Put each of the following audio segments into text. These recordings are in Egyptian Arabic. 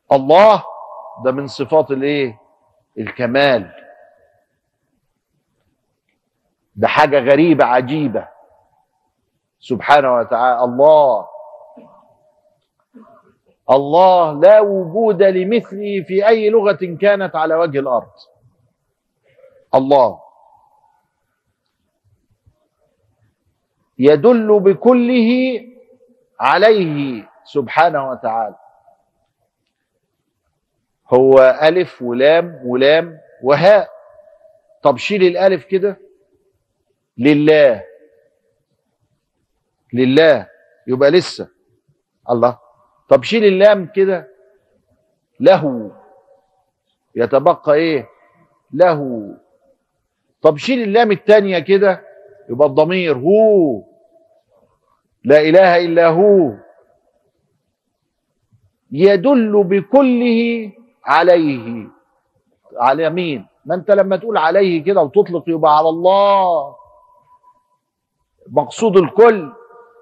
الله ده من صفات الايه الكمال ده حاجه غريبه عجيبه سبحانه وتعالى الله الله لا وجود لمثله في اي لغه كانت على وجه الارض الله يدل بكله عليه سبحانه وتعالى هو ألف ولام ولام وهاء طب شيل الألف كده لله لله يبقى لسه الله طب شيل اللام كده له يتبقى ايه له طب شيل اللام التانية كده يبقى الضمير هو لا اله الا هو يدل بكله عليه على مين ما انت لما تقول عليه كده وتطلق يبقى على الله مقصود الكل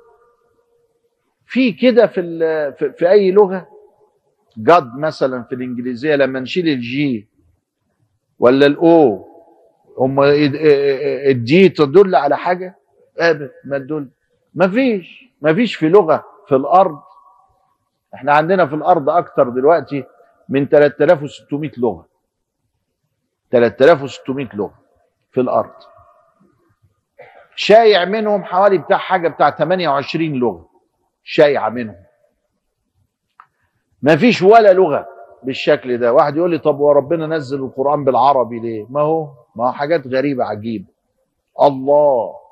في كده في ال- في, في اي لغه جاد مثلا في الانجليزيه لما نشيل الجي ولا الاو هم الجي تدل على حاجه ابدا ما تدل ما فيش ما فيش في لغه في الارض احنا عندنا في الارض اكتر دلوقتي من 3600 لغه 3600 لغه في الارض شايع منهم حوالي بتاع حاجه بتاع 28 لغه شايعه منهم ما فيش ولا لغه بالشكل ده واحد يقول لي طب وربنا نزل القران بالعربي ليه ما هو ما هو حاجات غريبه عجيبه الله